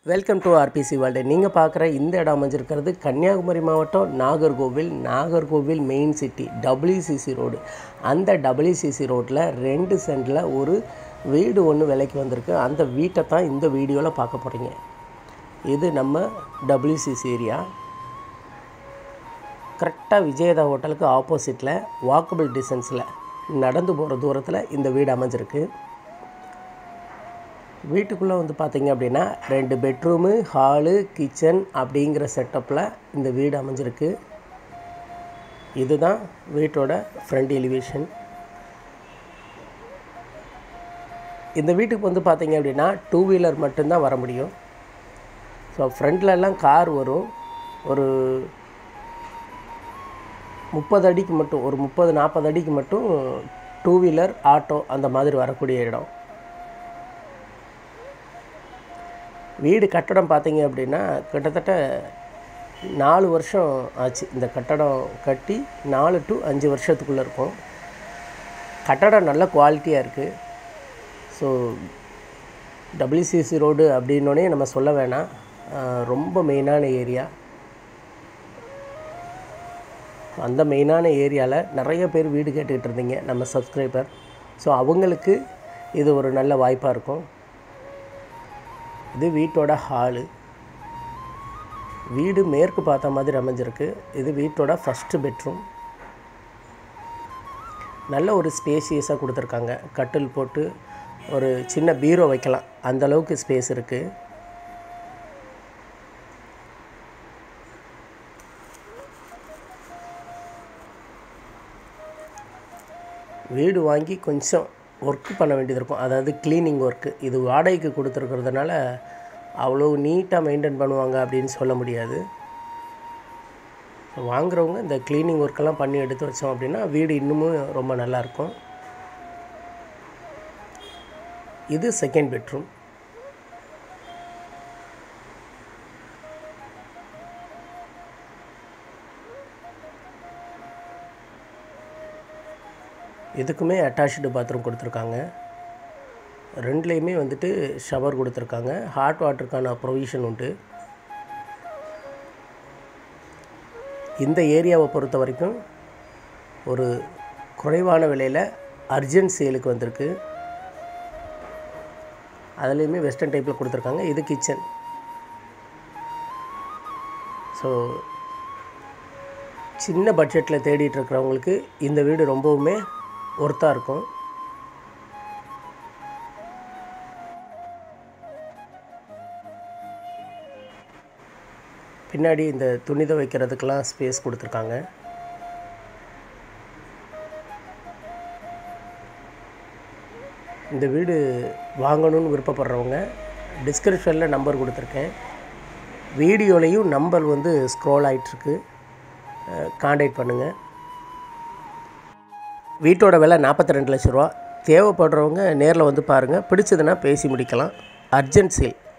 welcome to RBC world நீங்கள் பார்க்குற இந்த இடம் அமைஞ்சிருக்கிறது கன்னியாகுமரி மாவட்டம் Nagercoil Nagercoil main city WCC road அந்த டபிள்யூசிசி ரோட்டில் ரெண்டு சென்டில் ஒரு வீடு ஒன்று விலைக்கு வந்திருக்கு அந்த வீட்டை தான் இந்த வீடியோவில் பார்க்க போகிறீங்க இது நம்ம டபிள்யூசிசி ஏரியா கரெக்டாக விஜயதா ஹோட்டலுக்கு ஆப்போசிட்டில் வாக்கபிள் டிஸ்டன்ஸில் நடந்து போகிற தூரத்தில் இந்த வீடு அமைஞ்சிருக்கு வீட்டுக்குள்ளே வந்து பார்த்தீங்க அப்படின்னா ரெண்டு பெட்ரூமு ஹாலு கிச்சன் அப்படிங்கிற செட்டப்பில் இந்த வீடு அமைஞ்சிருக்கு இதுதான் வீட்டோட ஃப்ரண்ட் எலிவேஷன் இந்த வீட்டுக்கு வந்து பார்த்தீங்க அப்படின்னா டூ வீலர் மட்டும்தான் வர முடியும் ஸோ ஃப்ரண்ட்லலாம் கார் வரும் ஒரு முப்பது அடிக்கு மட்டும் ஒரு முப்பது நாற்பது அடிக்கு மட்டும் டூ வீலர் ஆட்டோ அந்த மாதிரி வரக்கூடிய இடம் வீடு கட்டடம் பார்த்தீங்க அப்படின்னா கிட்டத்தட்ட நாலு வருஷம் ஆச்சு இந்த கட்டடம் கட்டி நாலு டு அஞ்சு வருஷத்துக்குள்ளே இருக்கும் கட்டடம் நல்ல குவாலிட்டியாக இருக்குது ஸோ டபிள்யூசிசி ரோடு அப்படின்னோடனே நம்ம சொல்ல வேணாம் ஆஹ் ரொம்ப மெயினான ஏரியா அந்த மெயினான ஏரியாவில் நிறைய பேர் வீடு கேட்டுக்கிட்டு இருந்தீங்க நம்ம சப்ஸ்கிரைபர் ஸோ அவங்களுக்கு இது ஒரு நல்ல வாய்ப்பாக இருக்கும் இது வீட்டோட ஹாலு வீடு மேற்கு பார்த்த மாதிரி அமைஞ்சிருக்கு இது வீட்டோட ஃபஸ்ட்டு பெட்ரூம் நல்ல ஒரு ஸ்பேசியஸாக கொடுத்துருக்காங்க கட்டில் போட்டு ஒரு சின்ன பீரோ வைக்கலாம் அந்த அளவுக்கு ஸ்பேஸ் இருக்குது வீடு வாங்கி கொஞ்சம் ஒர்க் பண்ண வேண்டியது இருக்கும் அதாவது க்ளீனிங் ஒர்க்கு இது வாடகைக்கு கொடுத்துருக்கிறதுனால அவ்வளோ நீட்டாக மெயின்டைன் பண்ணுவாங்க அப்படின்னு சொல்ல முடியாது வாங்குறவங்க இந்த க்ளீனிங் ஒர்க்கெல்லாம் பண்ணி எடுத்து வச்சோம் அப்படின்னா வீடு இன்னமும் ரொம்ப நல்லாயிருக்கும் இது செகண்ட் பெட்ரூம் இதுக்குமே அட்டாச்சு பாத்ரூம் கொடுத்துருக்காங்க ரெண்டுலேயுமே வந்துட்டு ஷவர் கொடுத்துருக்காங்க ஹாட் வாட்டருக்கான ப்ரொவிஷன் உண்டு இந்த ஏரியாவை பொறுத்த வரைக்கும் ஒரு குறைவான விலையில் அர்ஜென்ட் சேலுக்கு வந்திருக்கு அதுலேயுமே வெஸ்டர்ன் டைப்பில் கொடுத்துருக்காங்க இது கிச்சன் ஸோ சின்ன பட்ஜெட்டில் தேடிட்டு இருக்கிறவங்களுக்கு இந்த வீடு ரொம்பவுமே ஒர்த்தாக இருக்கும் பின்னாடி இந்த துணி துவைக்கிறதுக்கெல்லாம் ஸ்பேஸ் கொடுத்துருக்காங்க இந்த வீடு வாங்கணும்னு விருப்பப்படுறவங்க டிஸ்கிரிப்ஷனில் நம்பர் கொடுத்துருக்கேன் வீடியோலையும் நம்பர் வந்து ஸ்க்ரோல் ஆகிட்டுருக்கு காண்டாக்ட் பண்ணுங்கள் வீட்டோட விலை நாற்பத்தி ரெண்டு லட்ச ரூபா தேவைப்படுறவங்க நேரில் வந்து பாருங்கள் பிடிச்சதுன்னா பேசி முடிக்கலாம் அர்ஜென்ட் சேல்